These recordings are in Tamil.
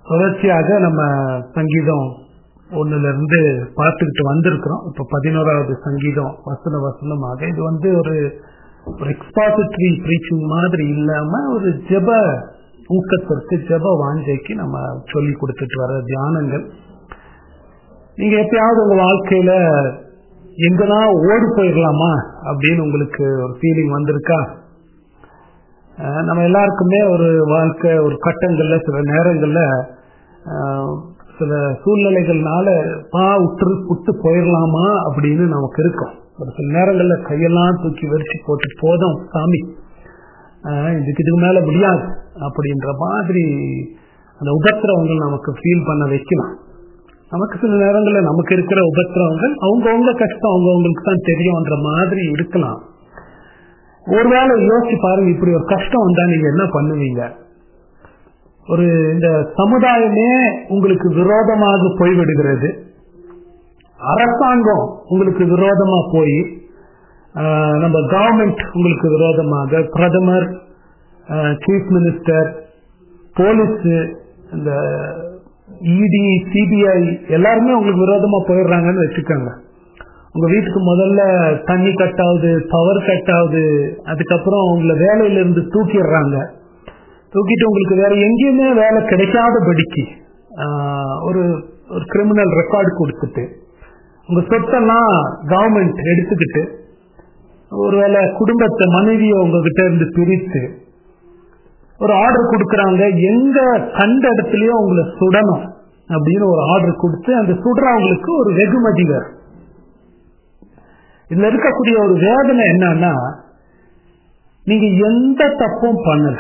தொடர்ச்சியாக நம்ம சங்கீதம் ஒண்ணுல இருந்து பார்த்துக்கிட்டு வந்திருக்கிறோம் இப்ப பதினோராவது சங்கீதம் வசன வசனமாக இது வந்து ஒரு ஒரு எக்ஸ்பாசிட்டரி ப்ரீச்சிங் மாதிரி இல்லாம ஒரு ஜெப ஊக்கத்திற்கு ஜெப வாஞ்சைக்கு நம்ம சொல்லி கொடுத்துட்டு வர தியானங்கள் நீங்க எப்பயாவது உங்க வாழ்க்கையில எங்கன்னா ஓடி போயிடலாமா அப்படின்னு உங்களுக்கு ஒரு ஃபீலிங் வந்திருக்கா அஹ் நம்ம எல்லாருக்குமே ஒரு வாழ்க்கை ஒரு கட்டங்கள்ல சில நேரங்கள்ல அஹ், சில சூழ்நிலைகள்னால பா உற்று விட்டு போயிடலாமா அப்படின்னு நமக்கு இருக்கும் ஒரு சில நேரங்கள்ல கையெல்லாம் தூக்கி வெறிச்சு போட்டு போதும் சாமி அஹ், இதுக்கு இதுக்கு மேல முடியாது அப்படின்ற மாதிரி அந்த உபத்திரவங்கள் நமக்கு ஃபீல் பண்ண வைக்கலாம் நமக்கு சில நேரங்கள்ல நமக்கு இருக்கிற உபத்திரவங்கள் அவங்கவுங்க கஷ்டம் அவங்கவுங்களுக்கு தான் தெரியும்ன்ற மாதிரி இருக்கலாம் ஒருவேளை யோசிச்சு பாருங்க இப்படி ஒரு கஷ்டம் வந்தா நீங்க என்ன பண்ணுவீங்க ஒரு இந்த சமுதாயமே உங்களுக்கு விரோதமாக போய்விடுகிறது அரசாங்கம் உங்களுக்கு விரோதமா போய் ஆஹ், நம்ம கவர்மெண்ட் உங்களுக்கு விரோதமாக பிரதமர் சீஃப் மினிஸ்டர் போலீஸ் இந்த இடி சிபிஐ எல்லாருமே உங்களுக்கு விரோதமா போயிடுறாங்கன்னு வச்சுக்கோங்க உங்க வீட்டுக்கு முதல்ல தண்ணி கட் ஆகுது பவர் கட் ஆகுது அதுக்கப்புறம் உங்களை வேலையில இருந்து தூக்கிடுறாங்க தூக்கிட்டு உங்களுக்கு வேற எங்கேயுமே வேலை கிடைக்காதபடிக்கு ஆஹ், ஒரு ஒரு கிரிமினல் ரெக்கார்டு கொடுத்துட்டு உங்க சொத்தெல்லாம் கவர்மெண்ட் எடுத்துக்கிட்டு ஒருவேளை குடும்பத்தை மனைவியை உங்ககிட்ட இருந்து பிரித்து ஒரு ஆர்டர் கொடுக்கறாங்க எங்க கண்ட இடத்துலயும் உங்களை சுடணும் அப்படின்னு ஒரு ஆர்டர் கொடுத்து அந்த சுடுறவங்களுக்கு ஒரு வெகுமதி வரும் இதுல இருக்கக்கூடிய ஒரு வேதனை என்னன்னா நீங்க எந்த தப்பும் பண்ணல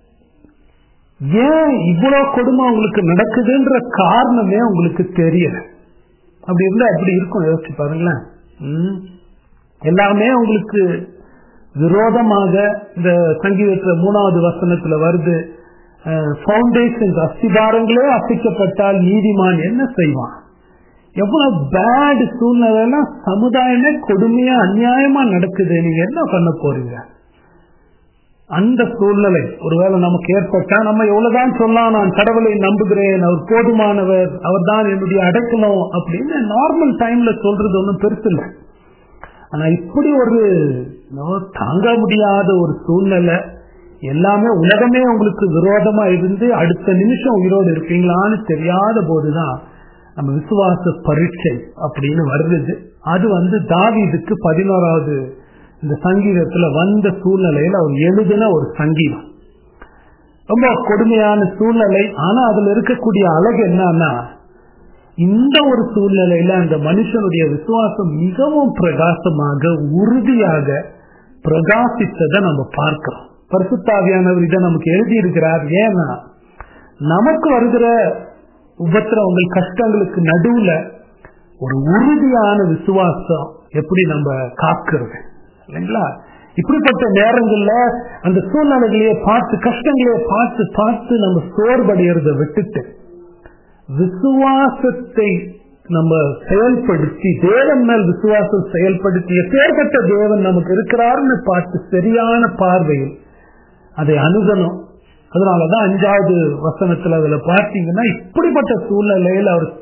ஏன் இவ்வளவு கொடுமை உங்களுக்கு நடக்குதுன்ற காரணமே உங்களுக்கு தெரியல அப்படி இருந்தா எப்படி இருக்கும் யோசிச்சு பாருங்களேன் ம். எல்லாமே உங்களுக்கு விரோதமாக இந்த சங்கீதத்துல மூணாவது வசனத்துல வருது பவுண்டேஷன் அஸ்திபாரங்களே அசைக்கப்பட்டால் நீதிமான் என்ன செய்வான் எவ்வளவு பேட் சூழ்நிலை சமுதாயமே கொடுமையா அநியாயமா நடக்குது நீங்க என்ன பண்ண போறீங்க அந்த சூழ்நிலை ஒருவேளை நமக்கு ஏற்பட்டா நம்ம எவ்வளவுதான் சொல்லலாம் நான் கடவுளை நம்புகிறேன் அவர் போதுமானவர் அவர் தான் என்னுடைய அடைக்கலம் அப்படின்னு நார்மல் டைம்ல சொல்றது ஒன்றும் பெருசு இல்லை ஆனா இப்படி ஒரு என்னவோ தாங்க முடியாத ஒரு சூழ்நிலை எல்லாமே உலகமே உங்களுக்கு விரோதமா இருந்து அடுத்த நிமிஷம் உயிரோடு இருப்பீங்களான்னு தெரியாத போதுதான் நம்ம விசுவாச பரீட்சை அப்படின்னு வருது அது வந்து தாவீதுக்கு பதினோராவது இந்த சங்கீதத்துல வந்த சூழ்நிலையில அவர் எழுதின ஒரு சங்கீதம் ரொம்ப கொடுமையான சூழ்நிலை ஆனா அதுல இருக்கக்கூடிய அழகு என்னன்னா இந்த ஒரு சூழ்நிலையில அந்த மனுஷனுடைய விசுவாசம் மிகவும் பிரகாசமாக உறுதியாக பிரகாசித்ததை நம்ம பார்க்கிறோம் பரிசுத்தாவியானவர் இதை நமக்கு எழுதி இருக்கிறார் ஏன்னா நமக்கு வருகிற உபத்திரவங்கள் கஷ்டங்களுக்கு நடுவுல ஒரு உறுதியான விசுவாசம் எப்படி நம்ம காக்கிறது இல்லைங்களா இப்படிப்பட்ட நேரங்கள்ல அந்த சூழ்நிலைகளையே பார்த்து கஷ்டங்களையே பார்த்து பார்த்து நம்ம சோர்வடைகிறத விட்டுட்டு விசுவாசத்தை நம்ம செயல்படுத்தி தேவன் மேல் விசுவாசம் செயல்படுத்தி எப்பேற்பட்ட தேவன் நமக்கு இருக்கிறார்னு பார்த்து சரியான பார்வையில் அதை அணுகணும் அதனாலதான் அஞ்சாவது வசனத்துல அதுல பார்த்தீங்கன்னா இப்படிப்பட்ட சூழ்நிலையில் அவர்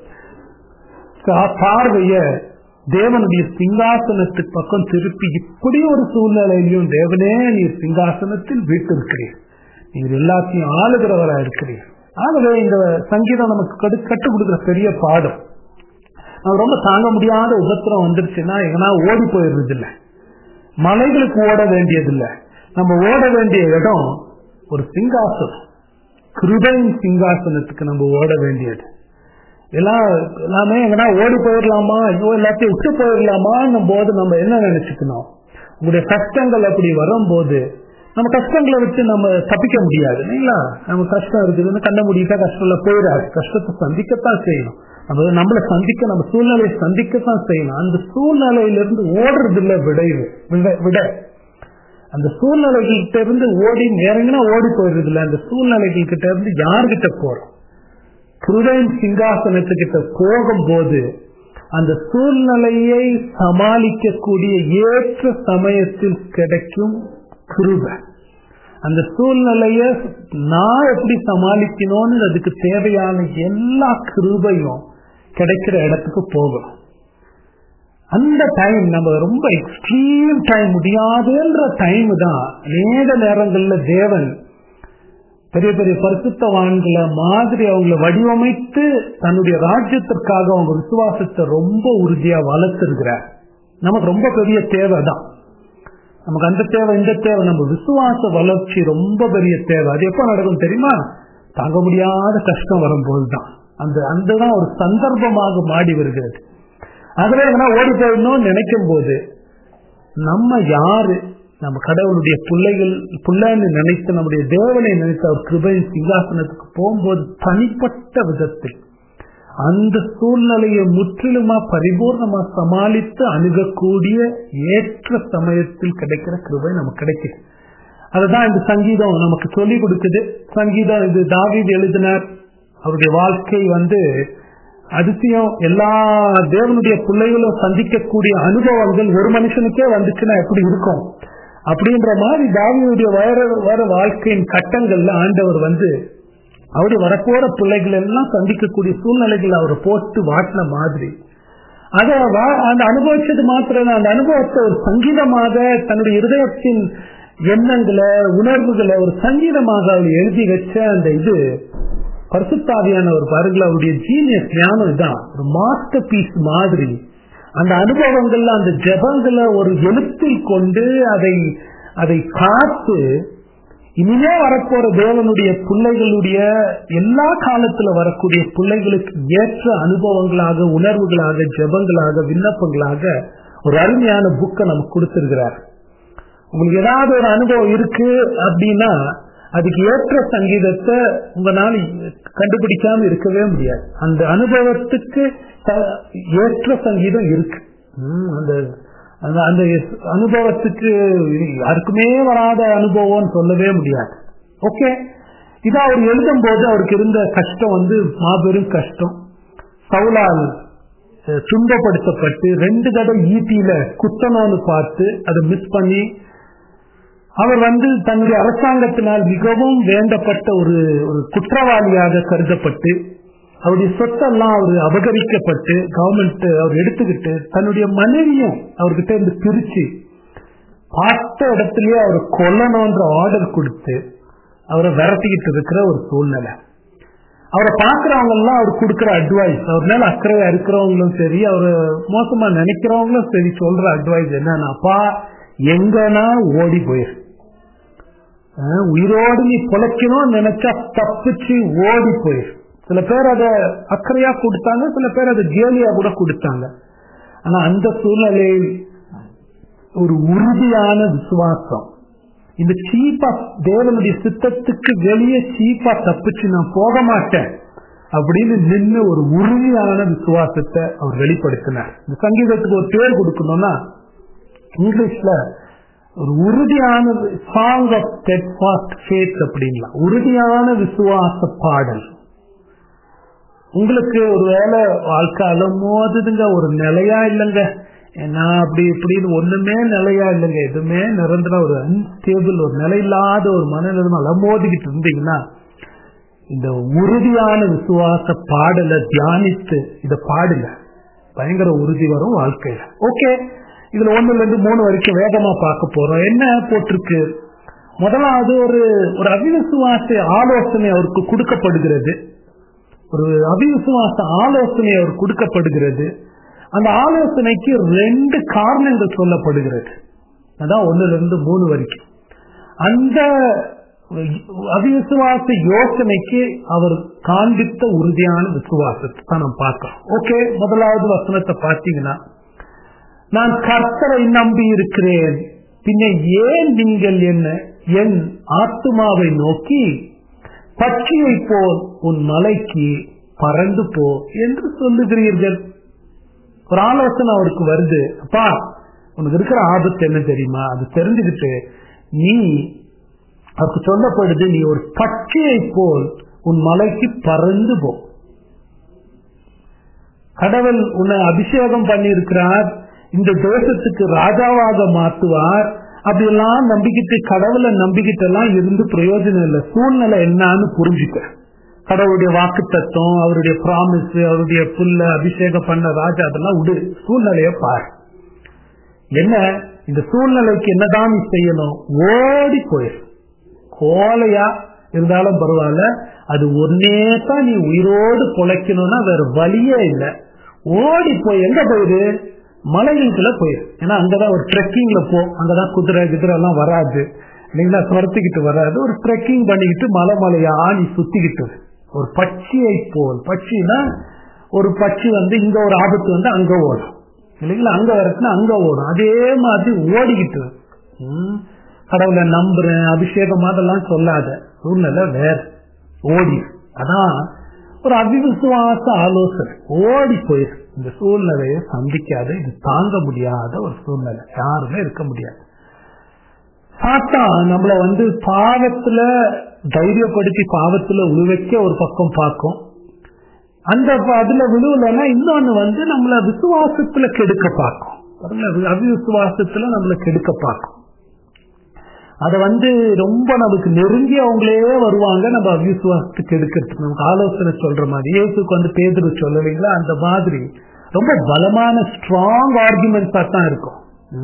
கா- பார்வைய தேவனுடைய சிங்காசனத்துக்கு பக்கம் திருப்பி இப்படி ஒரு சூழ்நிலையிலையும் தேவனே நீர் சிங்காசனத்தில் வீட்டிருக்கிறீர் நீர் எல்லாத்தையும் ஆளுகிறவரா இருக்கிறீர் ஆகவே இந்த சங்கீதம் நமக்கு கடு- கற்றுக் கொடுக்கிற பெரிய பாடம் நம்ம ரொம்ப தாங்க முடியாத உபத்திரம் வந்துருச்சுன்னா எங்கன்னா ஓடி போயிடுறது இல்ல மலைகளுக்கு ஓட வேண்டியதில்ல நம்ம ஓட வேண்டிய இடம் ஒரு சிங்காசனம் கிருபையின் சிங்காசனத்துக்கு நம்ம ஓட வேண்டியது எல்லாம் எல்லாமே எங்கன்னா ஓடி போயிடலாமா ஐயோ எல்லாத்தையும் விட்டு போயிடலாமான்னும் போது நம்ம என்ன நினைச்சுக்கணும் உங்களுடைய கஷ்டங்கள் அப்படி வரும்போது நம்ம கஷ்டங்களை விட்டு நம்ம தப்பிக்க முடியாது இல்லைங்களா நம்ம கஷ்டம் இருக்குதுன்னு கண்ண முடியிட்டா கஷ்டம்ல போயிடாது கஷ்டத்தை சந்திக்கத்தான் செய்யணும் நம்ம நம்மளை சந்திக்க நம்ம சூழ்நிலையை சந்திக்கத்தான் செய்யணும் அந்த சூழ்நிலையிலிருந்து ஓடுறது இல்ல விடைவு விட- விட அந்த சூழ்நிலைகிட்ட இருந்து ஓடி இறங்கினா ஓடி போயிடுறது இல்ல அந்த சூழ்நிலைகள் கிட்ட இருந்து யார்கிட்ட போறோம் புருடன் சிங்காசனத்துக்கிட்ட போகும்போது அந்த சூழ்நிலையை சமாளிக்கக்கூடிய ஏற்ற சமயத்தில் கிடைக்கும் கிருபை அந்த சூழ்நிலைய நான் எப்படி சமாளிக்கணும்னு அதுக்கு தேவையான எல்லா கிருபையும் கிடைக்கிற இடத்துக்கு போகணும் அந்த டைம் நம்ம ரொம்ப எக்ஸ்ட்ரீம் டைம் முடியாதுன்ற டைம் தான் அநேக நேரங்கள்ல தேவன் பெரிய பெரிய பரிசுத்தவான்களை மாதிரி அவங்கள வடிவமைத்து தன்னுடைய ராஜ்யத்திற்காக அவங்க விசுவாசத்தை ரொம்ப உறுதியா வளர்த்திருக்கிறார் நமக்கு ரொம்ப பெரிய தேவை தான் நமக்கு அந்த தேவை இந்த தேவை நம்ம விசுவாச வளர்ச்சி ரொம்ப பெரிய தேவை அது எப்ப நடக்கும் தெரியுமா தாங்க முடியாத கஷ்டம் வரும்போது தான் அந்த அந்த தான் ஒரு சந்தர்ப்பமாக மாடி வருகிறது அதுல எதனா ஓடி போயிடணும்னு நினைக்கும் போது நம்ம யாரு நம்ம கடவுளுடைய பிள்ளைகள் பிள்ளைன்னு நினைத்து நம்முடைய தேவனை நினைத்து அவர் கிருபை சிங்காசனத்துக்கு போகும்போது தனிப்பட்ட விதத்தில் அந்த சூழ்நிலையை முற்றிலுமா பரிபூர்ணமா சமாளித்து அணுகக்கூடிய ஏற்ற சமயத்தில் கிடைக்கிற கிருபை நமக்கு கிடைக்குது அதுதான் இந்த சங்கீதம் நமக்கு சொல்லி கொடுக்குது சங்கீதம் இது தாவீது எழுதினார் அவருடைய வாழ்க்கை வந்து அதிசயம் எல்லா தேவனுடைய பிள்ளைகளும் சந்திக்கக்கூடிய அனுபவங்கள் ஒரு மனுஷனுக்கே வந்துச்சுன்னா எப்படி இருக்கும் அப்படின்ற மாதிரி தாவியுடைய வேற வேற வாழ்க்கையின் கட்டங்கள்ல ஆண்டவர் வந்து அவருடைய வரப்போற பிள்ளைகள் எல்லாம் சந்திக்கக்கூடிய சூழ்நிலைகள் அவர் போட்டு வாட்டின மாதிரி அத அந்த அனுபவிச்சது மாத்திரம் அந்த அனுபவத்தை ஒரு சங்கீதமாக தன்னுடைய இருதயத்தின் எண்ணங்களை உணர்வுகளை ஒரு சங்கீதமாக அவர் எழுதி வச்ச அந்த இது பரிசுத்தாவியான ஒரு பாருங்கள் அவருடைய ஜீனியஸ் ஞானம் இதான் ஒரு மாஸ்டர் பீஸ் மாதிரி அந்த அனுபவங்கள்ல அந்த ஜபங்களை ஒரு எழுத்தில் கொண்டு அதை அதை காத்து இனிமே வரப்போற தேவனுடைய பிள்ளைகளுடைய எல்லா காலத்துல வரக்கூடிய பிள்ளைகளுக்கு ஏற்ற அனுபவங்களாக உணர்வுகளாக ஜபங்களாக விண்ணப்பங்களாக ஒரு அருமையான புக்கை நமக்கு கொடுத்திருக்கிறார் உங்களுக்கு ஏதாவது ஒரு அனுபவம் இருக்கு அப்படின்னா அதுக்கு ஏற்ற சங்கீதத்தை உங்களால கண்டுபிடிக்காம இருக்கவே முடியாது அந்த அனுபவத்துக்கு ஏற்ற சங்கீதம் இருக்கு அந்த அந்த அனுபவத்துக்கு யாருக்குமே வராத அனுபவம்னு சொல்லவே முடியாது ஓகே இதை அவர் எழுதும் போது அவருக்கு இருந்த கஷ்டம் வந்து மாபெரும் கஷ்டம் சவுலால் துன்பப்படுத்தப்பட்டு ரெண்டு தடவை ஈட்டியில குத்தணும்னு பார்த்து அதை மிஸ் பண்ணி அவர் வந்து தன்னுடைய அரசாங்கத்தினால் மிகவும் வேண்டப்பட்ட ஒரு ஒரு குற்றவாளியாக கருதப்பட்டு அவருடைய சொத்தெல்லாம் அவர் அபகரிக்கப்பட்டு கவர்மெண்ட் அவர் எடுத்துக்கிட்டு தன்னுடைய மனைவியும் அவர்கிட்ட இருந்து பிரிச்சு பார்த்த இடத்துலயே அவர் கொல்லணும்ன்ற ஆர்டர் கொடுத்து அவரை விரட்டிக்கிட்டு இருக்கிற ஒரு சூழ்நிலை அவரை பாக்குறவங்க எல்லாம் அவர் கொடுக்கிற அட்வைஸ் அவர் மேல அக்கறையா இருக்கிறவங்களும் சரி அவரை மோசமா நினைக்கிறவங்களும் சரி சொல்ற அட்வைஸ் என்னன்னாப்பா எங்கன்னா ஓடி போயிரு உயிரோடு நீ பொழைக்கணும் நினைச்சா தப்பிச்சு ஓடி போயிரு சில பேர் அதை அக்கறையா கொடுத்தாங்க சில பேர் அதை கேலியா கூட கொடுத்தாங்க ஆனா அந்த சூழ்நிலையில் ஒரு உறுதியான விசுவாசம் இந்த சீப்பா தேவனுடைய சித்தத்துக்கு வெளியே சீப்பா தப்பிச்சு நான் போக மாட்டேன் அப்படின்னு நின்று ஒரு உறுதியான விசுவாசத்தை அவர் வெளிப்படுத்தினார் இந்த சங்கீதத்துக்கு ஒரு பேர் கொடுக்கணும்னா இங்கிலீஷ்ல ஒரு உறுதியான சாங் ஆஃப் ஸ்டெட்ஃபாஸ்ட் ஃபேத் அப்படிங்களா உறுதியான விசுவாச பாடல் உங்களுக்கு ஒரு வேலை வாழ்க்கை அலமோதுதுங்க ஒரு நிலையா இல்லைங்க ஏன்னா அப்படி இப்படின்னு ஒண்ணுமே நிலையா இல்லைங்க எதுவுமே நிரந்தர ஒரு அன்ஸ்டேபிள் ஒரு நிலையில்லாத ஒரு மனநிலைமை அலமோதிக்கிட்டு இருந்தீங்கன்னா இந்த உறுதியான விசுவாச பாடலை தியானித்து இத பாடுங்க பயங்கர உறுதி வரும் வாழ்க்கையில ஓகே இதுல ஒண்ணுல இருந்து மூணு வரைக்கும் வேகமா பார்க்க போறோம் என்ன போட்டிருக்கு முதலாவது ஒரு ஒரு அவிசுவாச ஆலோசனை அவருக்கு கொடுக்கப்படுகிறது ஒரு அவிசுவாச ஆலோசனை அவர் கொடுக்கப்படுகிறது அந்த ஆலோசனைக்கு ரெண்டு காரணங்கள் சொல்லப்படுகிறது அதான் ஒண்ணுல இருந்து மூணு வரைக்கும் அந்த அவிசுவாச யோசனைக்கு அவர் காண்பித்த உறுதியான விசுவாசத்தை தான் நம்ம பார்க்கிறோம் ஓகே முதலாவது வசனத்தை பார்த்தீங்கன்னா நான் கர்த்தரை நம்பி இருக்கிறேன் பின்ன ஏன் நீங்கள் என்ன என் ஆத்மாவை நோக்கி பட்சியை போல் உன் மலைக்கு பறந்து போ என்று சொல்லுகிறீர்கள் ஒரு ஆலோசனை அவருக்கு வருது அப்பா உனக்கு இருக்கிற ஆபத்து என்ன தெரியுமா அது தெரிஞ்சுக்கிட்டு நீ அவருக்கு சொல்லப்படுது நீ ஒரு பட்சியை போல் உன் மலைக்கு பறந்து போ கடவுள் உன்னை அபிஷேகம் பண்ணி இருக்கிறார் இந்த தேசத்துக்கு ராஜாவாக மாற்றுவார் அப்படி எல்லாம் நம்பிக்கிட்டு கடவுளை நம்பிக்கிட்டு எல்லாம் இருந்து பிரயோஜனம் இல்லை சூழ்நிலை என்னன்னு புரிஞ்சுக்க கடவுளுடைய வாக்கு தத்துவம் அவருடைய ப்ராமிஸ் அவருடைய புல்ல அபிஷேகம் பண்ண ராஜா அதெல்லாம் விடு சூழ்நிலைய பார் என்ன இந்த சூழ்நிலைக்கு என்னதான் நீ செய்யணும் ஓடி போயிரு கோலையா இருந்தாலும் பரவாயில்ல அது ஒன்னே தான் நீ உயிரோடு பொழைக்கணும்னா வேற வழியே இல்லை ஓடி போய் எங்க போயிரு மலைகளுக்குள்ள போயிரு ஏன்னா அங்கதான் ஒரு ட்ரெக்கிங்ல போ அங்கதான் குதிரை குதிரை எல்லாம் வராது இல்லைங்களா துரத்திக்கிட்டு வராது ஒரு ட்ரெக்கிங் பண்ணிக்கிட்டு மலை மலையா நீ சுத்திக்கிட்டு ஒரு பட்சியை போல் பட்சினா ஒரு பட்சி வந்து இங்க ஒரு ஆபத்து வந்து அங்க ஓடும் இல்லைங்களா அங்க வரச்சுன்னா அங்க ஓடும் அதே மாதிரி ஓடிக்கிட்டு கடவுளை நம்புறேன் அபிஷேகம் அதெல்லாம் சொல்லாத சூழ்நிலை வேற ஓடி அதான் ஒரு அபிவிசுவாச ஆலோசனை ஓடி போயிரு இந்த சூழ்நிலையை சந்திக்காத இது தாங்க முடியாத ஒரு சூழ்நிலை யாருமே இருக்க முடியாது சாத்தா நம்மள வந்து பாவத்துல தைரியப்படுத்தி பாவத்துல உழுவைக்க ஒரு பக்கம் பார்க்கும் அந்த அதுல விழுவலன்னா இன்னொன்னு வந்து நம்மள விசுவாசத்துல கெடுக்க பார்க்கும் அவிசுவாசத்துல நம்மள கெடுக்க பார்க்கும் அத வந்து ரொம்ப நமக்கு நெருங்கி அவங்களே வருவாங்க நம்ம அவிசுவாசத்துக்கு எடுக்கிறதுக்கு நமக்கு ஆலோசனை சொல்ற மாதிரி இயேசுக்கு வந்து பேதரு சொல்லலைங்களா அந்த மாதிரி ரொம்ப பலமான ஸ்ட்ராங் ஆர்குமெண்ட்ஸா தான் இருக்கும்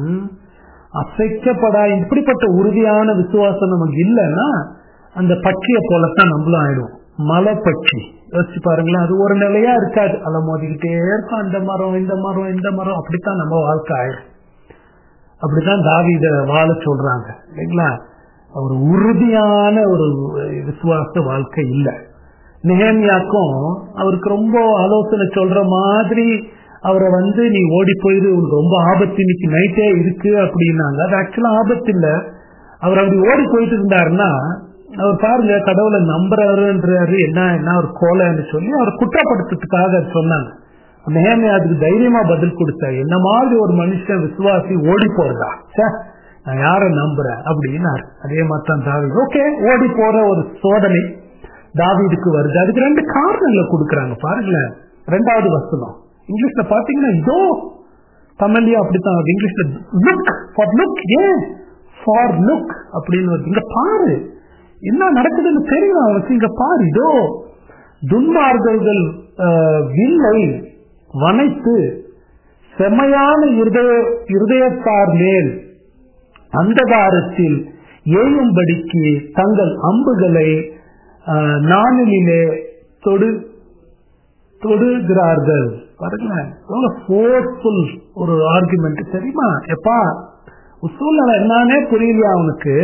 அசைக்கப்படா இப்படிப்பட்ட உறுதியான விசுவாசம் நமக்கு இல்லைன்னா அந்த பட்சிய போலத்தான் நம்மளும் ஆயிடும் மலை பட்சி யோசிச்சு பாருங்களேன் அது ஒரு நிலையா இருக்காது அலை மோதிக்கிட்டே இருக்கும் அந்த மரம் இந்த மரம் இந்த மரம் அப்படித்தான் நம்ம வாழ்க்கை ஆயிடும் அப்படித்தான் தாவித வாழ சொல்றாங்க இல்லைங்களா ஒரு உறுதியான ஒரு விசுவாச வாழ்க்கை இல்லை நிகழ்மியாக்கும் அவருக்கு ரொம்ப ஆலோசனை சொல்ற மாதிரி அவரை வந்து நீ ஓடி போயிரு உனக்கு ரொம்ப ஆபத்து இன்னைக்கு நைட்டே இருக்கு அப்படின்னாங்க அது ஆக்சுவலா ஆபத்து இல்ல அவர் அப்படி ஓடி போயிட்டு இருந்தாருன்னா அவர் பாருங்க கடவுளை நம்புறாருன்றாரு என்ன என்ன ஒரு கோலைன்னு சொல்லி அவர் குற்றப்படுத்துறதுக்காக சொன்னாங்க நேமே அதுக்கு தைரியமா பதில் கொடுத்தா என்ன மாதிரி ஒரு மனுஷன் விசுவாசி ஓடி போறதா நான் யார நம்புறேன் அப்படின்னாரு அதே மாதிரி தான் தாவி ஓகே ஓடி போற ஒரு சோதனை தாவிதுக்கு வருது அதுக்கு ரெண்டு காரணங்களை கொடுக்கறாங்க பாருங்களேன் ரெண்டாவது வசனம் இங்கிலீஷ்ல பாத்தீங்கன்னா இதோ தமிழ்லயும் அப்படித்தான் இங்கிலீஷ்ல லுக் ஃபார் லுக் ஏன் ஃபார் லுக் அப்படின்னு இங்க பாரு என்ன நடக்குதுன்னு தெரியும் அவனுக்கு இங்க பாரு இதோ துன்மார்கள் வில்லை வனைத்து செம்மையான இருதயத்தார் மேல் அந்தகாரத்தில் ஏயும்படிக்கு தங்கள் அம்புகளை நாணலிலே தொடு தொடுகிறார்கள் பாருங்களேன் ஃபோர்ஸ்ஃபுல் ஒரு ஆர்குமெண்ட் தெரியுமா எப்பா சூழ்நிலை என்னன்னே புரியலையா அவனுக்கு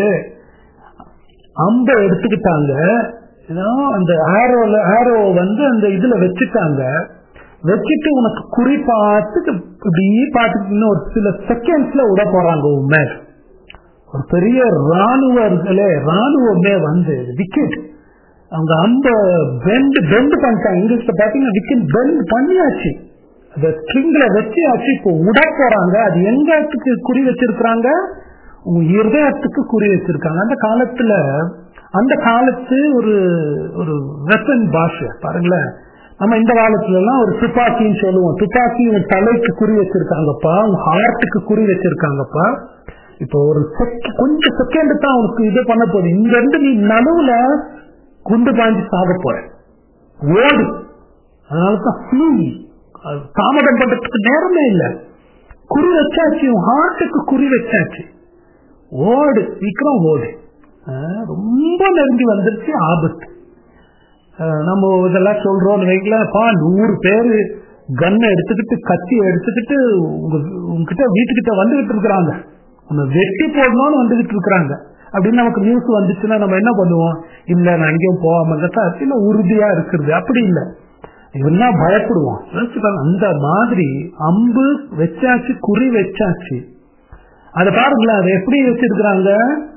அம்ப எடுத்துக்கிட்டாங்க அந்த ஆரோல ஆரோ வந்து அந்த இதுல வச்சுட்டாங்க வச்சுட்டு உனக்கு குறி பார்த்து இப்படி பார்த்துட்டு ஒரு சில செகண்ட்ஸ்ல விட போறாங்க உண்மை ஒரு பெரிய ராணுவர்களே ராணுவமே வந்து விக்கெட் அவங்க அந்த பெண்ட் பெண்ட் பண்ணிட்டாங்க இங்கிலீஷ்ல பாத்தீங்கன்னா விக்கெட் பெண்ட் பண்ணியாச்சு அந்த ஸ்ட்ரிங்ல வச்சியாச்சு இப்போ விட போறாங்க அது எங்கத்துக்கு குறி வச்சிருக்கிறாங்க உங்க இருதயத்துக்கு குறி வச்சிருக்காங்க அந்த காலத்துல அந்த காலத்து ஒரு ஒரு வெப்பன் பாஷை பாருங்களேன் நம்ம இந்த காலத்துல எல்லாம் ஒரு துப்பாக்கின்னு சொல்லுவோம் துப்பாக்கி உங்க தலைக்கு குறி வச்சிருக்காங்கப்பா உங்க ஹார்ட்டுக்கு குறி வச்சிருக்காங்கப்பா இப்போ ஒரு கொஞ்சம் செகண்ட் தான் உனக்கு இது பண்ண போகுது இங்க இருந்து நீ நடுவுல குண்டு பாய்ஞ்சு சாக போற ஓடு அதனாலதான் தாமதம் பண்றதுக்கு நேரமே இல்லை குறி வச்சாச்சு உன் ஹார்ட்டுக்கு குறி வச்சாச்சு ஓடு சீக்கிரம் ஓடு ரொம்ப நெருங்கி வந்துருச்சு ஆபத்து நம்ம இதெல்லாம் சொல்றோம் வைக்கலப்பா நூறு பேரு கன்னை எடுத்துக்கிட்டு கத்தி எடுத்துக்கிட்டு உங்க உங்ககிட்ட வீட்டுக்கிட்ட வந்துகிட்டு இருக்கிறாங்க உன்னை வெட்டி போடணும்னு வந்துகிட்டு இருக்கிறாங்க அப்படின்னு நமக்கு நியூஸ் வந்துச்சுன்னா நம்ம என்ன பண்ணுவோம் இல்ல நான் எங்கேயும் போகாம இல்ல உறுதியா இருக்கிறது அப்படி இல்லை இதெல்லாம் பயப்படுவோம் அந்த மாதிரி அம்பு வச்சாச்சு குறி வச்சாச்சு அதை பாருங்களேன் அதை எப்படி வச்சிருக்கிறாங்க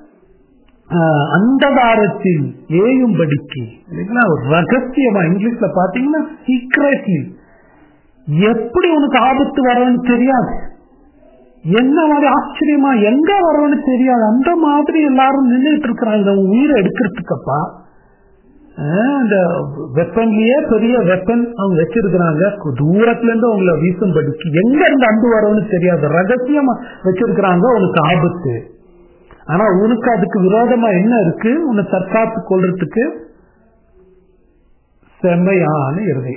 அந்தகாரத்தில் ஏயும்படிக்கு இல்லைங்களா ஒரு ரகசியமா இங்கிலீஷ்ல பாத்தீங்கன்னா சீக்ரெட்லி எப்படி உனக்கு ஆபத்து வரணும்னு தெரியாது என்ன மாதிரி ஆச்சரியமா எங்க வரணும்னு தெரியாது அந்த மாதிரி எல்லாரும் நின்றுட்டு இருக்கிறாங்க உயிரை எடுக்கிறதுக்கப்பா இந்த வெப்பன்லயே பெரிய வெப்பன் அவங்க வச்சிருக்கிறாங்க தூரத்துல இருந்து அவங்கள வீசும்படிக்கு எங்க இருந்து அன்பு வரும்னு தெரியாது ரகசியமா வச்சிருக்கிறாங்க உனக்கு ஆபத்து ஆனா உனக்கு அதுக்கு விரோதமா என்ன இருக்கு உன்னை தற்காத்து கொள்றதுக்கு செம்மையான இருதை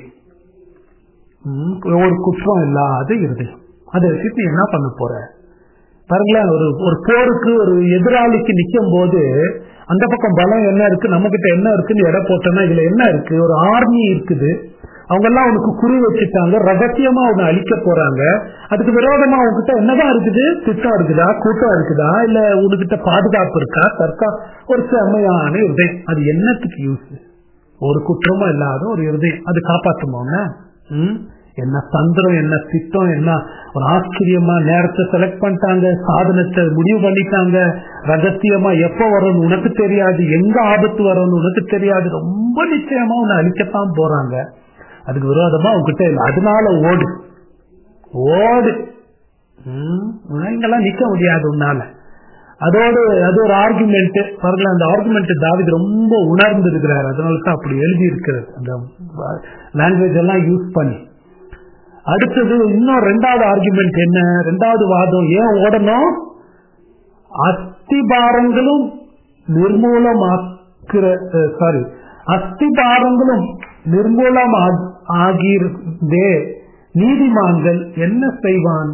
ஒரு குற்றம் இல்லாத இருதை அதை வச்சுட்டு என்ன பண்ண போற பாருங்களேன் ஒரு ஒரு போருக்கு ஒரு எதிராளிக்கு நிக்கும் போது அந்த பக்கம் பலம் என்ன இருக்கு நம்ம கிட்ட என்ன இருக்குன்னு எடை போட்டோம்னா இதுல என்ன இருக்கு ஒரு ஆர்மி இருக்குது அவங்க எல்லாம் உனக்கு குறி வச்சுட்டாங்க ரகசியமா உன்னை அழிக்க போறாங்க அதுக்கு விரோதமா உங்ககிட்ட என்னதான் இருக்குது திட்டம் இருக்குதா கூட்டம் இருக்குதா இல்ல உனக்கிட்ட பாதுகாப்பு இருக்கா தற்கா ஒரு செம்மையான இருதயம் அது என்னத்துக்கு யூஸ் ஒரு குற்றமும் இல்லாத ஒரு இருதயம் அது காப்பாற்றுமோங்க என்ன தந்திரம் என்ன திட்டம் என்ன ஒரு ஆச்சரியமா நேரத்தை செலக்ட் பண்ணிட்டாங்க சாதனத்தை முடிவு பண்ணிட்டாங்க ரகசியமா எப்ப வரும்னு உனக்கு தெரியாது எங்க ஆபத்து வரும்னு உனக்கு தெரியாது ரொம்ப நிச்சயமா உன்னை அழிக்கத்தான் போறாங்க அதுக்கு விரோதமா உங்ககிட்ட இல்லை அதனால ஓடு ஓடு இங்கெல்லாம் நிக்க முடியாது உன்னால அதோடு அது ஒரு ஆர்குமெண்ட் பாருங்களேன் அந்த ஆர்குமெண்ட் தாவிது ரொம்ப உணர்ந்து இருக்கிறார் அதனால தான் அப்படி எழுதி இருக்கிறது அந்த லாங்குவேஜ் எல்லாம் யூஸ் பண்ணி அடுத்தது இன்னும் ரெண்டாவது ஆர்குமெண்ட் என்ன ரெண்டாவது வாதம் ஏன் ஓடணும் அஸ்திபாரங்களும் நிர்மூலமாக்குற சாரி அஸ்திபாரங்களும் நிர்மூலம் ஆகியிருந்தே நீதிமான்கள் என்ன செய்வான்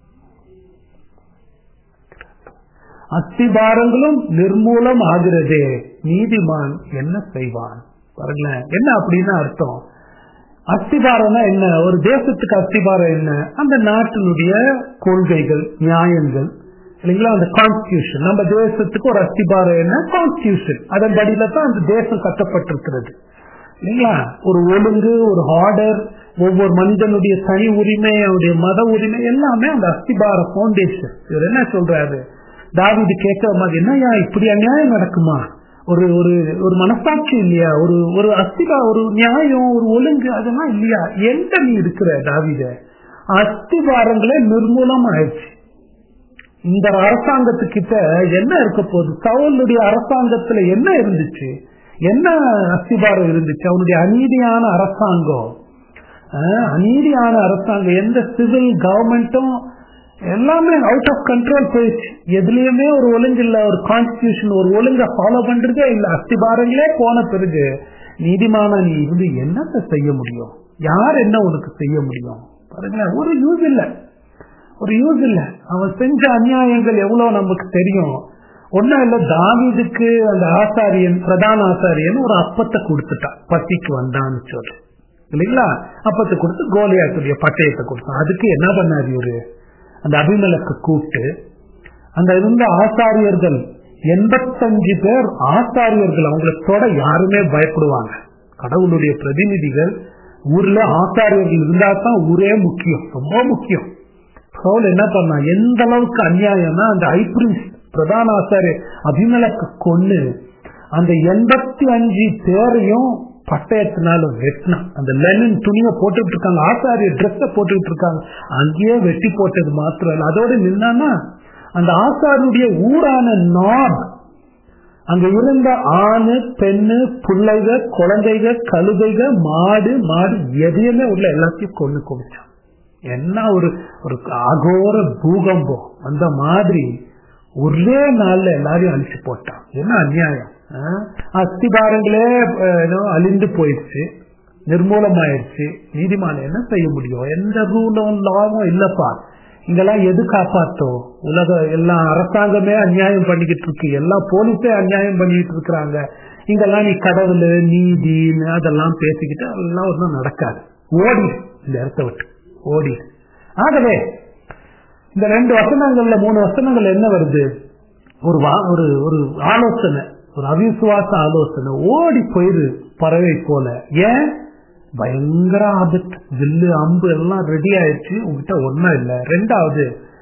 அஸ்திபாரங்களும் நிர்மூலம் ஆகிறதே நீதிமான் என்ன செய்வான் பாருங்களேன் என்ன அப்படின்னு அர்த்தம் அஸ்திபாரம்னா என்ன ஒரு தேசத்துக்கு அஸ்திபாரம் என்ன அந்த நாட்டினுடைய கொள்கைகள் நியாயங்கள் இல்லைங்களா அந்த கான்ஸ்டியூஷன் நம்ம தேசத்துக்கு ஒரு அஸ்திபாரம் என்ன கான்ஸ்டியூஷன் அதன் படியில தான் அந்த தேசம் கட்டப்பட்டிருக்கிறது இல்லைங்களா ஒரு ஒழுங்கு ஒரு ஆர்டர் ஒவ்வொரு மனிதனுடைய தனி உரிமை அவருடைய மத உரிமை எல்லாமே அந்த அஸ்திபார பவுண்டேஷன் இவர் என்ன சொல்றாரு தாவிது கேட்க மாதிரி என்னையா இப்படி அநியாயம் நடக்குமா ஒரு ஒரு ஒரு மனசாட்சி இல்லையா ஒரு ஒரு அஸ்திபா ஒரு நியாயம் ஒரு ஒழுங்கு அதெல்லாம் இல்லையா எந்த நீ இருக்கிற தாவித அஸ்திபாரங்களே நிர்மூலம் ஆயிடுச்சு இந்த அரசாங்கத்துக்கிட்ட என்ன இருக்க போகுது சவுளுடைய அரசாங்கத்துல என்ன இருந்துச்சு என்ன அஸ்திபாரம் இருந்துச்சு அவனுடைய அநீதியான அரசாங்கம் அநீதியான அரசாங்கம் எந்த சிவில் கவர்மெண்ட்டும் எல்லாமே அவுட் ஆஃப் கண்ட்ரோல் போயிடுச்சு எதுலயுமே ஒரு ஒழுங்கு இல்ல ஒரு கான்ஸ்டியூஷன் ஒரு ஒழுங்க ஃபாலோ பண்றதே இல்ல அஸ்திபாரங்களே போன பிறகு நீதிமான நீ இருந்து என்னத்தை செய்ய முடியும் யார் என்ன உனக்கு செய்ய முடியும் பாருங்களேன் ஒரு யூஸ் இல்ல ஒரு யூஸ் இல்ல அவன் செஞ்ச அநியாயங்கள் எவ்வளவு நமக்கு தெரியும் ஒன்னும் இல்ல தாவிதுக்கு அந்த ஆசாரியன் பிரதான ஆசாரியன் ஒரு அப்பத்தை கொடுத்துட்டான் பசிக்கு வந்தான்னு சொல்லு இல்லைங்களா அப்பத்தை கொடுத்து கோலியாத்துடைய பட்டயத்தை கொடுத்தான் அதுக்கு என்ன பண்ணாரு இவரு அந்த அபிமலக்கு கூப்பிட்டு அந்த இருந்த ஆசாரியர்கள் எண்பத்தஞ்சு பேர் ஆசாரியர்கள் அவங்களை தொட யாருமே பயப்படுவாங்க கடவுளுடைய பிரதிநிதிகள் ஊர்ல ஆசாரியர்கள் இருந்தா தான் ஊரே முக்கியம் ரொம்ப முக்கியம் பவுல் என்ன பண்ணா எந்த அளவுக்கு அநியாயம்னா அந்த ஐப்ரின்ஸ் பிரதான ஆசாரியர் அபிமலக்கு கொண்டு அந்த எண்பத்தி அஞ்சு பேரையும் பட்டயத்தினால வெட்டினான் அந்த லெனின் துணியை போட்டுட்டு இருக்காங்க ஆசாரிய ட்ரெஸ்ஸ போட்டுட்டு இருக்காங்க அங்கேயே வெட்டி போட்டது மாத்திரம் இல்ல அதோட நின்னா அந்த ஆசாரியனுடைய ஊரான நாப் அங்க இருந்த ஆணு பெண்ணு பிள்ளைக குழந்தைக கழுதைக மாடு மாடு எதையுமே உள்ள எல்லாத்தையும் கொண்டு குடிச்சான் என்ன ஒரு ஒரு அகோர பூகம்பம் அந்த மாதிரி ஒரே நாள்ல எல்லாரையும் அழிச்சு போட்டான் என்ன அநியாயம் அஸ்திபாரங்களே அழிந்து போயிடுச்சு நிர்மூலமாயிருச்சு நீதிமான் என்ன செய்ய முடியும் எந்த ரூலும் லாவும் இல்லப்பா இங்கெல்லாம் எது காப்பாத்தோம் உலக எல்லா அரசாங்கமே அநியாயம் பண்ணிக்கிட்டு இருக்கு எல்லா போலீஸே அநியாயம் பண்ணிட்டு இருக்கிறாங்க இங்கெல்லாம் நீ கடவுள் நீதி அதெல்லாம் பேசிக்கிட்டு அதெல்லாம் ஒன்றும் நடக்காது ஓடி இந்த இடத்த விட்டு ஓடி ஆகவே இந்த ரெண்டு வசனங்கள்ல மூணு வசனங்கள் என்ன வருது ஒரு ஒரு ஒரு ஆலோசனை ஒரு அவிசுவாச ஆலோசனை ஓடி போயிரு பறவை போல ஏன் பயங்கர ஆபத்து வில்லு அம்பு எல்லாம் ரெடி ஆயிடுச்சு உங்ககிட்ட ஒன்னும் இல்ல ரெண்டாவது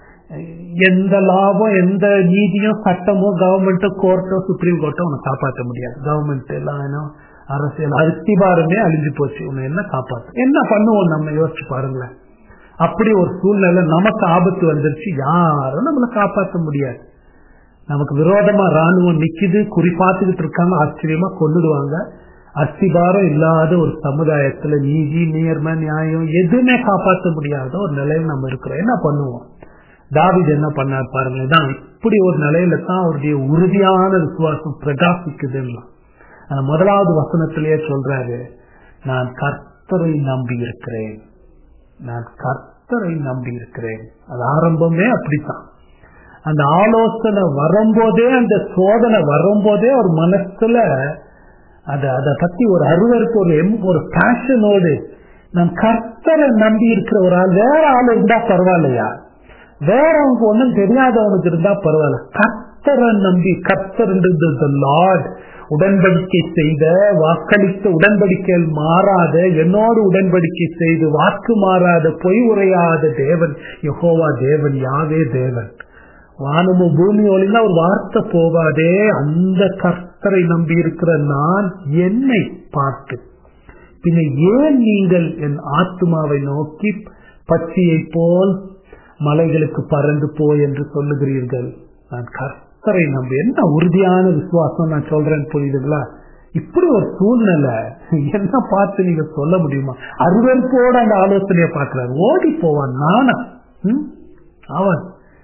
எந்த லாபம் எந்த நீதியும் சட்டமோ கவர்மெண்டோ கோர்ட்டோ சுப்ரீம் கோர்ட்டோ உன்னை காப்பாற்ற முடியாது கவர்மெண்ட் எல்லாம் என்ன அரசியல் அஸ்திபாரமே அழிஞ்சு போச்சு உன்னை என்ன காப்பாற்று என்ன பண்ணுவோம் நம்ம யோசிச்சு பாருங்களேன் அப்படி ஒரு சூழ்நிலை நமக்கு ஆபத்து வந்துருச்சு யாரும் நம்மளை காப்பாற்ற முடியாது நமக்கு விரோதமா ராணுவம் நிக்குது குறிப்பாத்துக்கிட்டு இருக்காங்க ஆச்சரியமா கொண்டுடுவாங்க அஸ்திபாரம் இல்லாத ஒரு சமுதாயத்துல நீதி நேர்மை நியாயம் எதுவுமே காப்பாற்ற முடியாத ஒரு நிலையில நம்ம இருக்கிறோம் என்ன பண்ணுவோம் தாவிது என்ன பண்ணார் பாருங்க தான் இப்படி ஒரு நிலையில தான் அவருடைய உறுதியான விசுவாசம் பிரகாசிக்குதுன்னு அந்த முதலாவது வசனத்திலேயே சொல்றாரு நான் கர்த்தரை நம்பி இருக்கிறேன் நான் கர்த்தரை நம்பி இருக்கிறேன் அது ஆரம்பமே அப்படித்தான் அந்த ஆலோசனை வரும்போதே அந்த சோதனை வரும்போதே ஒரு மனசுல அத அதை பத்தி ஒரு அருவருக்கு ஒரு எம் ஒரு பேஷனோடு நான் கர்த்தரை நம்பி இருக்கிற ஒரு ஆள் வேற ஆள் இருந்தா பரவாயில்லையா வேற அவங்க ஒண்ணும் தெரியாதவனுக்கு இருந்தா பரவாயில்ல கர்த்தரை நம்பி கர்த்தர் லார்ட் உடன்படிக்கை செய்த வாக்களித்த உடன்படிக்கையில் மாறாத என்னோடு உடன்படிக்கை செய்து வாக்கு மாறாத பொய் உரையாத தேவன் யகோவா தேவன் யாவே தேவன் வானமும் பூமி ஒளிந்தா ஒரு வார்த்தை போகாதே அந்த கர்த்தரை நம்பி இருக்கிற நான் என்னை பார்த்து பின்ன ஏன் நீங்கள் என் ஆத்மாவை நோக்கி பச்சியை போல் மலைகளுக்கு பறந்து போ என்று சொல்லுகிறீர்கள் நான் கர்த்தரை நம்பி என்ன உறுதியான விசுவாசம் நான் சொல்றேன் புரியுதுங்களா இப்படி ஒரு சூழ்நிலை என்ன பார்த்து நீங்க சொல்ல முடியுமா அருவருப்போட அந்த ஆலோசனையை பார்க்கிறார் ஓடி போவான் நானா அவன்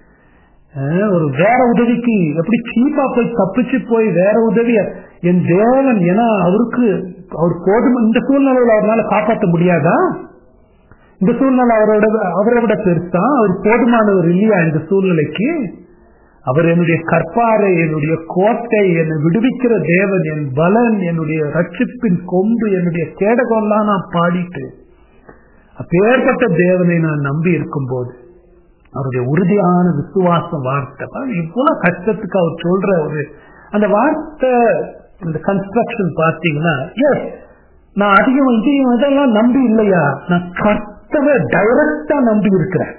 ஒரு வேற உதவிக்கு எப்படி சீப்பா போய் தப்பிச்சு போய் வேற உதவிய என் தேவன் ஏன்னா அவருக்கு அவர் போதும் இந்த சூழ்நிலையில அவரால் காப்பாற்ற முடியாதா இந்த சூழ்நிலை அவரோட அவரை விட பெருசா அவர் போதுமானவர் இல்லையா இந்த சூழ்நிலைக்கு அவர் என்னுடைய கற்பாறை என்னுடைய கோட்டை என்னை விடுவிக்கிற தேவன் என் பலன் என்னுடைய ரட்சிப்பின் கொம்பு என்னுடைய கேடகம்லாம் நான் பாடிட்டு அப்பேற்பட்ட தேவனை நான் நம்பி இருக்கும் போது அவருடைய உறுதியான விசுவாச வார்த்தை இவ்வளவு கஷ்டத்துக்கு அவர் சொல்ற ஒரு அந்த வார்த்தை இந்த கன்ஸ்ட்ரக்ஷன் பார்த்தீங்கன்னா எஸ் நான் அதிகம் இதையும் இதெல்லாம் நம்பி இல்லையா நான் கர்த்தரை டைரக்டா நம்பி இருக்கிறேன்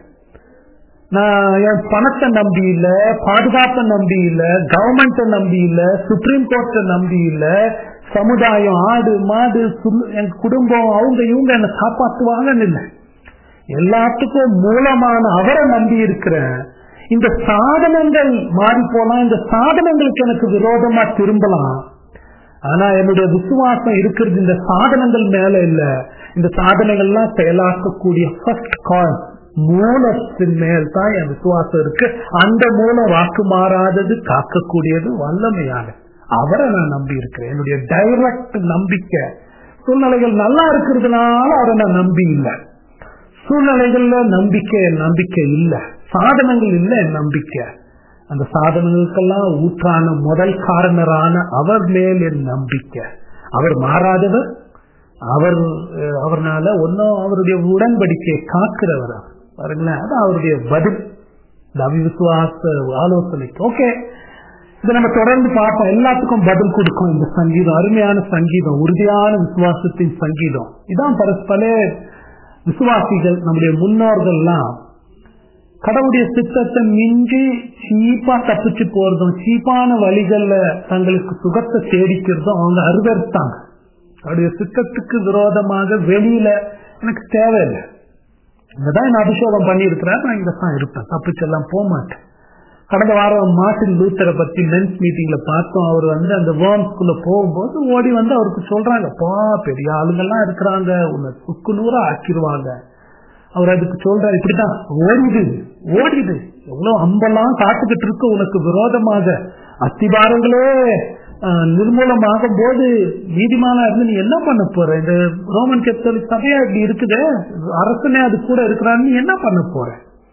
நான் என் பணத்தை நம்பி இல்ல பாதுகாப்பை நம்பி இல்ல கவர்மெண்ட்டை நம்பி இல்ல சுப்ரீம் கோர்ட்டை நம்பி இல்ல சமுதாயம் ஆடு மாடு என் குடும்பம் அவங்க இவங்க என்ன காப்பாற்றுவாங்கன்னு இல்லை எல்லாத்துக்கும் மூலமான அவரை நம்பி இருக்கிறேன் இந்த சாதனங்கள் மாறி போலாம் இந்த சாதனங்களுக்கு எனக்கு விரோதமா திரும்பலாம் ஆனா என்னுடைய விசுவாசம் இருக்கிறது இந்த சாதனங்கள் மேல இல்ல இந்த சாதனங்கள்லாம் செயலாக்கக்கூடிய ஃபர்ஸ்ட் கால் மூலத்தின் மேல் தான் என் விசுவாசம் இருக்கு அந்த மூலம் வாக்கு மாறாதது காக்கக்கூடியது வல்லமையான அவரை நான் நம்பி இருக்கிறேன் என்னுடைய டைரக்ட் நம்பிக்கை சூழ்நிலைகள் நல்லா இருக்கிறதுனால அவரை நான் நம்பி இல்லை சூழ்நிலைகள்ல நம்பிக்கை நம்பிக்கை இல்ல சாதனங்கள் இல்ல நம்பிக்கை அந்த சாதனங்களுக்கெல்லாம் ஊற்றான முதல் காரணரான அவர் மேல் என் நம்பிக்கை அவர் மாறாதவர் அவர் அவர்னால ஒன்னும் அவருடைய உடன்படிக்கையை காக்கிறவர் பாருங்களேன் அது அவருடைய பதில் இந்த அவிசுவாச ஆலோசனைக்கு ஓகே இதை நம்ம தொடர்ந்து பார்ப்போம் எல்லாத்துக்கும் பதில் கொடுக்கும் இந்த சங்கீதம் அருமையான சங்கீதம் உறுதியான விசுவாசத்தின் சங்கீதம் இதான் பரஸ்பர விசுவாசிகள் நம்முடைய முன்னோர்கள்லாம் கடவுளுடைய சித்தத்தை மிஞ்சி சீப்பா தப்பிச்சு போறதும் சீப்பான வழிகள்ல தங்களுக்கு சுகத்தை தேடிக்கிறதும் அவங்க அருவறுத்தாங்க அவருடைய சித்தத்துக்கு விரோதமாக வெளியில எனக்கு தேவையில்லை இங்கதான் என்ன அபிஷேகம் பண்ணி இருக்கிறார் நான் இங்க தான் இருப்பேன் தப்பிச்செல்லாம் போக மாட்டேன் கடந்த வாரம் மார்டின் லூத்தரை பத்தி மென்ஸ் மீட்டிங்ல பார்த்தோம் அவர் வந்து அந்த வேர்ம்ஸ்குள்ள போகும்போது ஓடி வந்து அவருக்கு சொல்றாங்க பா பெரிய ஆளுங்கெல்லாம் இருக்கிறாங்க உன்னை சுக்கு நூறா ஆக்கிடுவாங்க அவர் அதுக்கு சொல்றாரு இப்படிதான் ஓடிடு ஓடிடு எவ்வளவு அம்பெல்லாம் காத்துக்கிட்டு இருக்கு உனக்கு விரோதமாக அத்திபாரங்களே நிர்மூலமாகும் போது நீதிமானா இருந்து நீ என்ன பண்ண போற இந்த ரோமன் கத்தோலிக் சபையா இப்படி இருக்குது அரசனே அது கூட இருக்கிறான்னு நீ என்ன பண்ண போற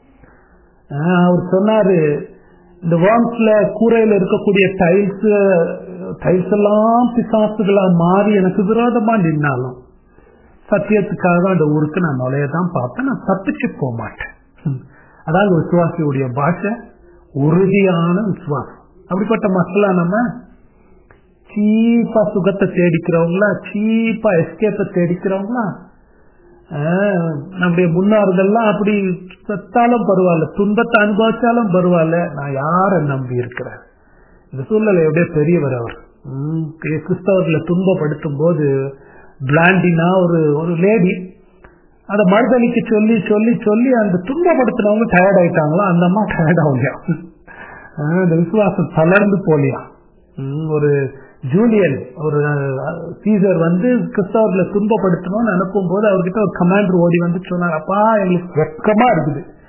அவர் சொன்னாரு இந்த வார்ம்ஸ்ல கூரையில இருக்கக்கூடிய டைல்ஸ் டைல்ஸ் எல்லாம் பிசாசுகளா மாறி எனக்கு விரோதமா நின்னாலும் சத்தியத்துக்காக அந்த ஊருக்கு நான் நுழையதான் பார்ப்பேன் நான் தப்பிச்சு போக மாட்டேன் அதாவது விசுவாசியுடைய பாஷை உறுதியான விசுவாசம் அப்படிப்பட்ட மக்களா நம்ம சீப்பா சுகத்தை தேடிக்கிறவங்களா சீப்பா எஸ்கேப்பை தேடிக்கிறவங்களா நம்முடைய முன்னோர்கள்லாம் அப்படி செத்தாலும் பரவாயில்ல துன்பத்தை அனுபவிச்சாலும் பரவாயில்ல நான் யார நம்பி இருக்கிறேன் இந்த சூழ்நிலை எப்படியோ பெரியவர் அவர் கிறிஸ்தவர்களை துன்பப்படுத்தும் போது பிளாண்டினா ஒரு ஒரு லேடி அதை மறுதளிக்க சொல்லி சொல்லி சொல்லி அந்த துன்பப்படுத்தினவங்க டயர்ட் ஆயிட்டாங்களா அந்த அம்மா டயர்ட் ஆகலையா அந்த விசுவாசம் தளர்ந்து போலியா ஒரு ஜூலியன் ஒரு சீசர் வந்து கிறிஸ்தவர்களை துன்பப்படுத்தணும்னு அனுப்பும் போது அவர்கிட்ட ஒரு கமாண்டர் ஓடி வந்து சொன்னார் அப்பா எங்களுக்கு வெக்கமா இருக்குது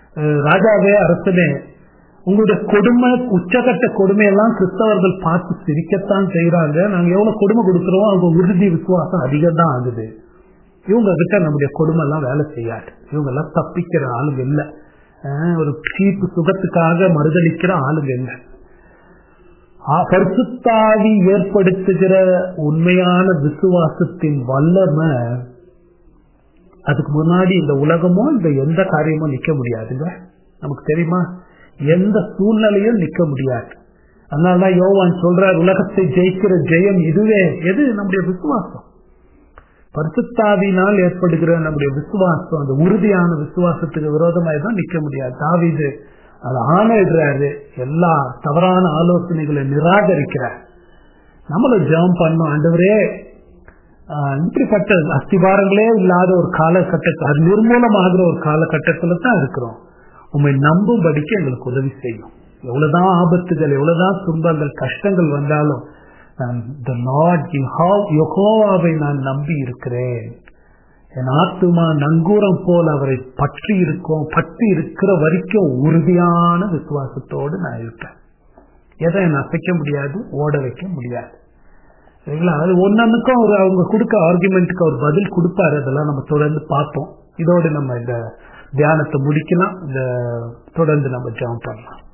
அஹ், ராஜாவே அரசனே உங்களுடைய கொடுமை உச்சகட்ட கொடுமையெல்லாம் கிறிஸ்தவர்கள் பார்த்து சிரிக்கத்தான் செய்யறாங்க நாங்க எவ்வளவு கொடுமை கொடுக்கிறோம் அவங்க உறுதி விசுவாசம் அதிகம் தான் ஆகுது இவங்க கிட்ட நம்முடைய கொடுமை எல்லாம் வேலை செய்யாது இவங்க எல்லாம் தப்பிக்கிற ஆளுங்க இல்ல அஹ், ஒரு சீப்பு சுகத்துக்காக மறுதளிக்கிற ஆளுங்க இல்லை ஆ- பரிசுத்தாவி ஏற்படுத்துகிற உண்மையான விசுவாசத்தின் வல்லமை அதுக்கு முன்னாடி இந்த உலகமோ இந்த எந்த காரியமும் நிக்க முடியாதுங்க நமக்கு தெரியுமா எந்த சூழ்நிலையும் நிக்க முடியாது அதனாலதான் யோவான் சொல்றார் உலகத்தை ஜெயிக்கிற ஜெயம் இதுவே எது நம்முடைய விசுவாசம் பரிசுத்தாவினால் ஏற்படுகிற நம்முடைய விசுவாசம் அந்த உறுதியான விசுவாசத்துக்கு விரோதமாய் தான் நிக்க முடியாது தாவீது அதை ஆணையிடுறாரு எல்லா தவறான ஆலோசனைகளை நிராகரிக்கிறார் நம்மளும் ஜெபம் பண்ணோம் ஆண்டவரே ஆஹ், இப்படிப்பட்ட அஸ்திபாரங்களே இல்லாத ஒரு காலகட்டத்தில் அது நிர்மூலமாகிற ஒரு காலகட்டத்துல தான் இருக்கிறோம் உண்மை நம்பும்படிக்கு எங்களுக்கு உதவி செய்யும் எவ்வளவுதான் ஆபத்துகள் எவ்வளவுதான் துன்பங்கள் கஷ்டங்கள் வந்தாலும் நான் the Lord Yehov- யெகோவாவை நான் நம்பி இருக்கிறேன் என் ஆத்துமா நங்கூரம் போல் அவரை பற்றி இருக்கோம் பற்றி இருக்கிற வரைக்கும் உறுதியான விசுவாசத்தோடு நான் இருப்பேன் எதை என்ன அசைக்க முடியாது ஓட வைக்க முடியாது சரிங்களா அது ஒன்னொன்னுக்கும் அவர் அவங்க கொடுக்க ஆர்குமெண்ட்டுக்கு அவர் பதில் கொடுப்பாரு அதெல்லாம் நம்ம தொடர்ந்து பார்ப்போம் இதோடு நம்ம இந்த தியானத்தை முடிக்கலாம் இந்த தொடர்ந்து நம்ம ஜெபம் பண்ணலாம்